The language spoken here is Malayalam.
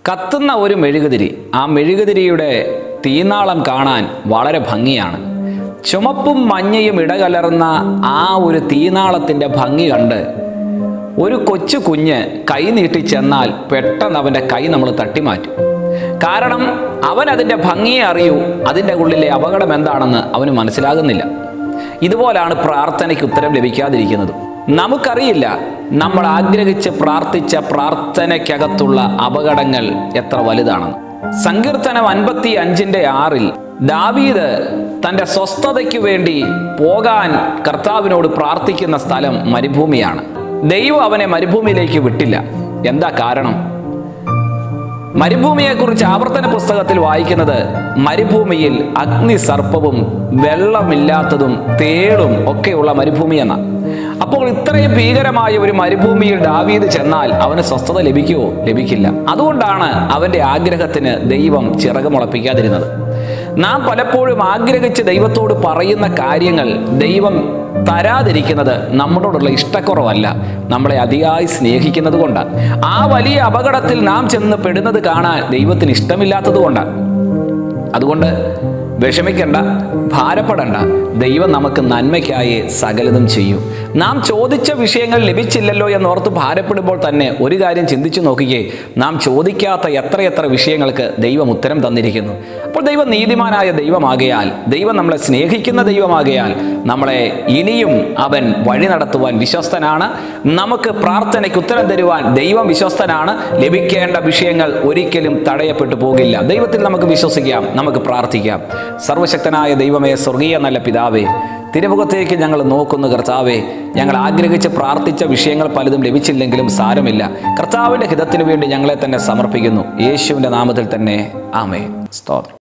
കത്തുന്ന ഒരു മെഴുകുതിരി ആ മെഴുകുതിരിയുടെ തീനാളം കാണാൻ വളരെ ഭംഗിയാണ് ചുമപ്പും മഞ്ഞയും ഇടകലർന്ന ആ ഒരു തീനാളത്തിൻ്റെ ഭംഗി കണ്ട് ഒരു കൊച്ചു കുഞ്ഞ് കൈ നീട്ടി ചെന്നാൽ പെട്ടെന്ന് അവൻ്റെ കൈ നമ്മൾ തട്ടിമാറ്റും കാരണം അവൻ അതിൻ്റെ ഭംഗിയെ അറിയൂ അതിൻ്റെ ഉള്ളിലെ അപകടം എന്താണെന്ന് അവന് മനസ്സിലാകുന്നില്ല ഇതുപോലാണ് പ്രാർത്ഥനയ്ക്ക് ഉത്തരം ലഭിക്കാതിരിക്കുന്നത് നമുക്കറിയില്ല നമ്മൾ ആഗ്രഹിച്ച് പ്രാർത്ഥിച്ച പ്രാർത്ഥനയ്ക്കകത്തുള്ള അപകടങ്ങൾ എത്ര വലുതാണെന്ന് സങ്കീർത്തനം അൻപത്തി അഞ്ചിന്റെ ആറിൽ ദാവീദ് തന്റെ സ്വസ്ഥതയ്ക്ക് വേണ്ടി പോകാൻ കർത്താവിനോട് പ്രാർത്ഥിക്കുന്ന സ്ഥലം മരുഭൂമിയാണ് ദൈവം അവനെ മരുഭൂമിയിലേക്ക് വിട്ടില്ല എന്താ കാരണം മരുഭൂമിയെക്കുറിച്ച് ആവർത്തന പുസ്തകത്തിൽ വായിക്കുന്നത് മരുഭൂമിയിൽ അഗ്നി സർപ്പവും വെള്ളമില്ലാത്തതും തേളും ഒക്കെയുള്ള മരുഭൂമി എന്ന അപ്പോൾ ഇത്രയും ഭീകരമായ ഒരു മരുഭൂമിയിൽ ദാവീദ് ചെന്നാൽ അവന് സ്വസ്ഥത ലഭിക്കുമോ ലഭിക്കില്ല അതുകൊണ്ടാണ് അവന്റെ ആഗ്രഹത്തിന് ദൈവം ചിറകുമുളപ്പിക്കാതിരുന്നത് നാം പലപ്പോഴും ആഗ്രഹിച്ച് ദൈവത്തോട് പറയുന്ന കാര്യങ്ങൾ ദൈവം തരാതിരിക്കുന്നത് നമ്മളോടുള്ള ഇഷ്ടക്കുറവല്ല നമ്മളെ അതിയായി സ്നേഹിക്കുന്നത് കൊണ്ടാണ് ആ വലിയ അപകടത്തിൽ നാം ചെന്ന് പെടുന്നത് കാണാൻ ദൈവത്തിന് ഇഷ്ടമില്ലാത്തത് കൊണ്ടാണ് അതുകൊണ്ട് വിഷമിക്കണ്ട ഭാരപ്പെടണ്ട ദൈവം നമുക്ക് നന്മയ്ക്കായി സകലതും ചെയ്യും നാം ചോദിച്ച വിഷയങ്ങൾ ലഭിച്ചില്ലല്ലോ എന്നോർത്ത് ഭാരപ്പെടുമ്പോൾ തന്നെ ഒരു കാര്യം ചിന്തിച്ചു നോക്കിക്കേ നാം ചോദിക്കാത്ത എത്രയെത്ര വിഷയങ്ങൾക്ക് ദൈവം ഉത്തരം തന്നിരിക്കുന്നു അപ്പോൾ ദൈവം നീതിമാനായ ദൈവമാകയാൽ ദൈവം നമ്മളെ സ്നേഹിക്കുന്ന ദൈവമാകയാൽ നമ്മളെ ഇനിയും അവൻ വഴി നടത്തുവാൻ വിശ്വസ്തനാണ് നമുക്ക് പ്രാർത്ഥനയ്ക്ക് ഉത്തരം തരുവാൻ ദൈവം വിശ്വസ്തനാണ് ലഭിക്കേണ്ട വിഷയങ്ങൾ ഒരിക്കലും തടയപ്പെട്ടു പോകില്ല ദൈവത്തിൽ നമുക്ക് വിശ്വസിക്കാം നമുക്ക് പ്രാർത്ഥിക്കാം സർവശക്തനായ ദൈവമേ സ്വർഗീയ നല്ല പിതാവേ തിരുമുഖത്തേക്ക് ഞങ്ങൾ നോക്കുന്നു കർത്താവെ ഞങ്ങൾ ആഗ്രഹിച്ച് പ്രാർത്ഥിച്ച വിഷയങ്ങൾ പലതും ലഭിച്ചില്ലെങ്കിലും സാരമില്ല കർത്താവിൻ്റെ ഹിതത്തിനു വേണ്ടി ഞങ്ങളെ തന്നെ സമർപ്പിക്കുന്നു യേശുവിൻ്റെ നാമത്തിൽ തന്നെ ആമേ സ്തോത്രം